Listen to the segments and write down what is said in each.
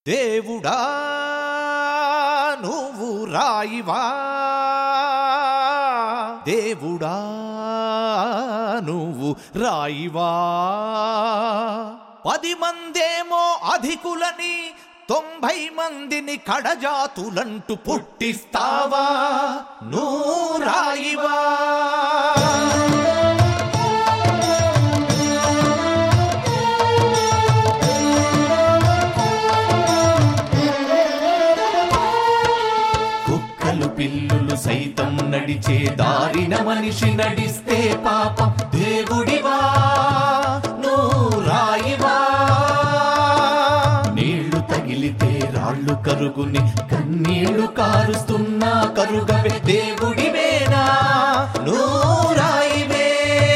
దేవుడా నువ్వు రాయివా దేవుడా నువ్వు రాయివా పది మందేమో అధికులని తొంభై మందిని కడజాతులంటూ పుట్టిస్తావా నువ్వు రాయివా కుక్కలు పిల్లులు సైతం నడిచే దారిన మనిషి నడిస్తే పాపం దేవుడివా నువ్వు రాయివా నీళ్లు తగిలితే రాళ్ళు కరుగుని కన్నీళ్లు కారుస్తున్నా కరుగవే దేవుడివేనా నువ్వు రాయివే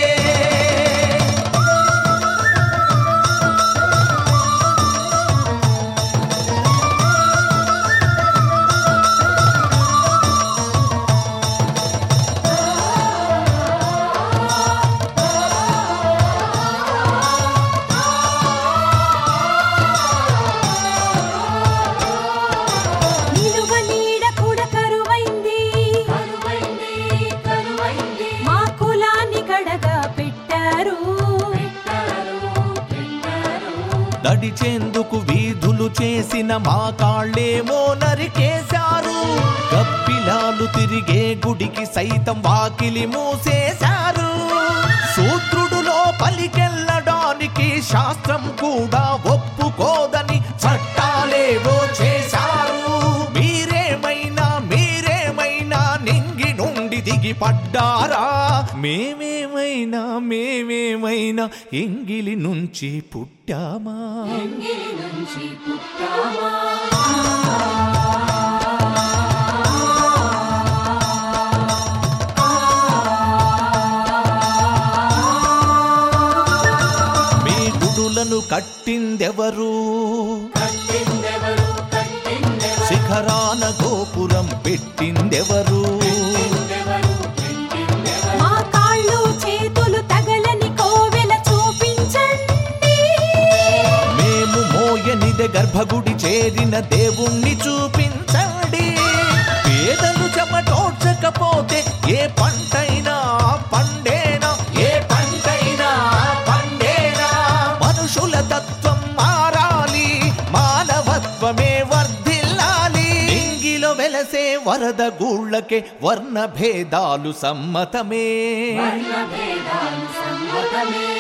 నిలువ నీడ కూడా కరువైంది మా కులాన్ని కడగా పెట్టారు నడిచేందుకు వీధులు చేసిన మా కాళ్ళేమో నరికేశారు గప్పిలాలు తిరిగే గుడికి సైతం వాకిలి మూసేశారు సూత్రుడులో పలికెళ్ళడానికి శాస్త్రం కూడా ఒప్పుకోదని చట్టాలేవో చేశారు మీరేమైనా మీరేమైనా నింగి నుండి దిగి పడ్డారా మేమేమైనా మేమేమైనా ఎంగిలి నుంచి పుట్టామా మీ గుడులను కట్టిందెవరు శిఖరాన గోపురం పెట్టిందెవరు మా కాళ్ళు చేతులు తగలని కోవెల చూపించండి మేము మోయనిదే గర్భగుడి చేరిన దేవుణ్ణి చూపించండి పేదలు చెమటోడ్చకపోతే ఏ పంటైనా పండేనా ఏ పంటైనా పండేనా మనుషుల తత్వం మారాలి మానవత్వమే వర్ధిల్లాలి ఇంగిలో వెలసే వరద గూళ్ళకే వర్ణ భేదాలు సమ్మతమే